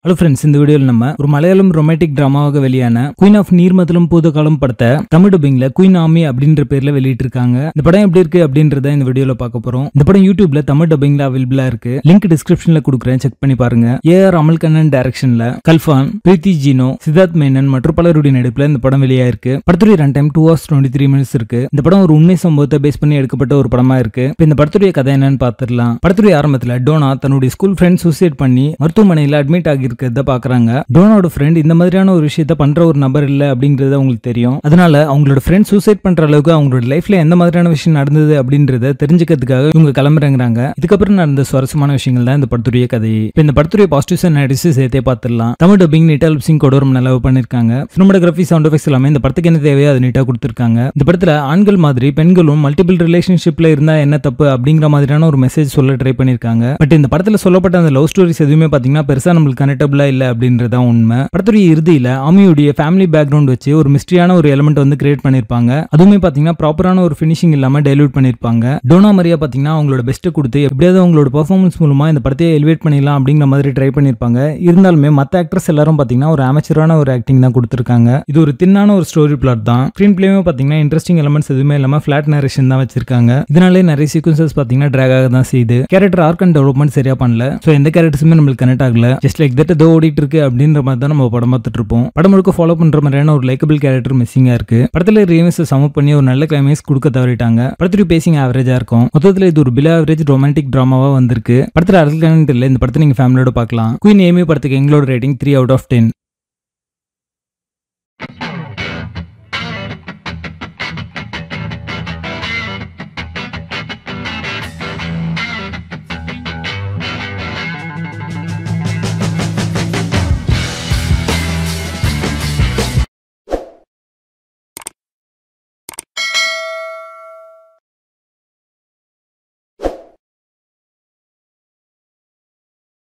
hello friends இந்த வீடியோவில் நம்ம ஒரு மலையாளம் ரொமான்டிக் டிராமாவாக வெளியான குயின் ஆஃப் நீர்மதலும் பூதகாலம் படத்தை தமிழ் டப்பிங்ல குயின் ஆமி அப்படின்ற பேர்ல வெளியிட்டிருக்காங்க இந்த படம் எப்படி இருக்கு அப்படின்றத இந்த வீடியோல பார்க்க போறோம் இந்த படம் யூடியூப்ல தமிழ் டப்பிங்ல அவைலபிளா இருக்கு லிங்க் டிஸ்கிரிப்ஷன்ல கொடுக்குறேன் செக் பண்ணி பாருங்க ஏ ஆர் அமல்கண்ணன் டைரக்ஷன்ல கல்ஃபான் பிரீத்தி ஜீனோ சித்தார்த் மேனன் மற்றும் பலருடைய நடிப்புல இந்த படம் வெளியாயிருக்கு படத்துடைய run time two hours twenty three minutes இருக்கு இந்த படம் ஒரு உண்மை சம்பவத்தை பேஸ் பண்ணி எடுக்கப்பட்ட ஒரு படமா இருக்கு இப்ப இந்த படத்துடைய கதை என்னன்னு பார்த்துடலாம் படத்துடைய ஆரம்பத்துல டோனா தன்னுடைய ஸ்கூல் ஃப்ரெண்ட் சூசைட் பண்ணி மருத்துவமனையில அட்மிட் ஆகியிருக்கிறத பாக்குறாங்க டோனாவோட ஃப்ரெண்ட் இந்த மாதிரியான ஒரு விஷயத்த பண்ற ஒரு நபர் இல்ல அப்படின்றது அவங்களுக்கு தெரியும் அதனால அவங்களோட ஃப்ரெண்ட் சூசைட் பண்ற அளவுக்கு அவங்களோட லைஃப்ல எந்த மாதிரியான விஷயம் நடந்தது அப்படின்றத தெரிஞ்சுக்கிறதுக்காக இவங்க கிளம்புறாங்க இதுக்கப்புறம் நடந்த சுவாரஸ்யமான விஷயங்கள் தான் இந்த படத்துடைய கதை இப்ப இந்த படத்துடைய பாசிட்டிவ்ஸ் அண்ட் நடிச்சு சேர்த்தே பார்த்துடலாம் தமிழ் டப்பிங் நீட்டா லிப்சிங் கூட ரொம்ப நல்லா பண்ணிருக்காங்க சினிமாட்டோகிராஃபி சவுண்ட் எஃபெக்ட்ஸ் எல்லாமே இந்த படத்துக்கு என்ன தேவையோ அது நீட்டா கொடுத்துருக்காங்க இந்த படத்துல ஆண்கள் மாதிரி பெண்களும் மல்டிபிள் ரிலேஷன்ஷிப்ல இருந்தா என்ன தப்பு அப்படிங்கிற மாதிரியான ஒரு மெசேஜ் சொல்ல ட்ரை பண்ணிருக்காங்க பட் இந்த படத்துல சொல்லப்பட்ட அந்த லவ் ஸ்டோரிஸ் எதுவுமே பாத்தீங்கன்னா பெருசா நம்மளுக்கு கனெக்டபிளா இல்ல அப்படின்றதான் உண்மை படத்துடைய இறுதியில ஆமியுடைய ஃபேமிலி பேக்ரவுண்ட் வச்சு ஒரு மிஸ்ட்ரியான ஒரு எலிமெண்ட் வந்து கிரியேட் பண்ணிருப்பாங்க அதுவுமே பாத்தீங்கன்னா ப்ராப்பரான ஒரு ஃபினிஷிங் இல்லாம டைல்யூட் பண்ணிருப்பாங்க டோனா மரியா பாத்தீங்கன்னா அவங்களோட பெஸ்ட் கொடுத்து எப்படியாவது அவங்களோட பெர்ஃபார்மன்ஸ் மூலமா இந்த படத்தை எலிவேட் பண்ணிடலாம் அப்படிங்கிற மாதிரி ட்ரை பண்ணிருப்பாங்க இருந்தாலுமே மத்த ஆக்ட்ரஸ் எல்லாரும் பாத்தீங்கன்னா ஒரு அமைச்சரான ஒரு ஆக்டிங் தான் கொடுத்துருக்காங்க இது ஒரு தின்னான ஒரு ஸ்டோரி பிளாட் தான் ஸ்க்ரீன் பிளேயுமே பாத்தீங்கன்னா இன்ட்ரெஸ்டிங் எலமெண்ட்ஸ் எதுவுமே இல்லாம ஃபிளாட் நரேஷன் தான் வச்சிருக்காங்க இதனாலே நிறைய சீக்வன்சஸ் பாத்தீங்கன்னா ட்ராக் ஆக தான் செய்யுது கேரக்டர் ஆர்க் அண்ட் டெவலப்மெண்ட் சரியா பண்ணல சோ எந்த கேரக்டர்ஸுமே நம்மளுக்கு கனெக்ட் ஆகல ஜஸ்ட் லைக் தட் ஏதோ ஓடிட்டு இருக்கு அப்படின்ற மாதிரி தான் நம்ம படம் பார்த்துட்டு இருப்போம் படம் முழுக்க ஃபாலோ பண்ற மாதிரியான ஒரு லைக்கபிள் கேரக்டர் மிஸ்ஸிங்கா இருக்கு படத்துல ரீமேஸ் சம பண்ணி ஒரு நல்ல கிளைமேக்ஸ் கொடுக்க தவறிட்டாங்க படத்துடைய பேசிங் ஆவரேஜா இருக்கும் மொத்தத்துல இது ஒரு பில் ஆவரேஜ் ரொமான்டிக் டிராமாவா வந்திருக்கு படத்துல அரசு கனெக்ட் இல்லை இந்த படத்தை நீங்க ஃபேமிலியோட பார்க்கலாம் குயின் ஏமி படத்துக்கு எங்களோட rating three out of ten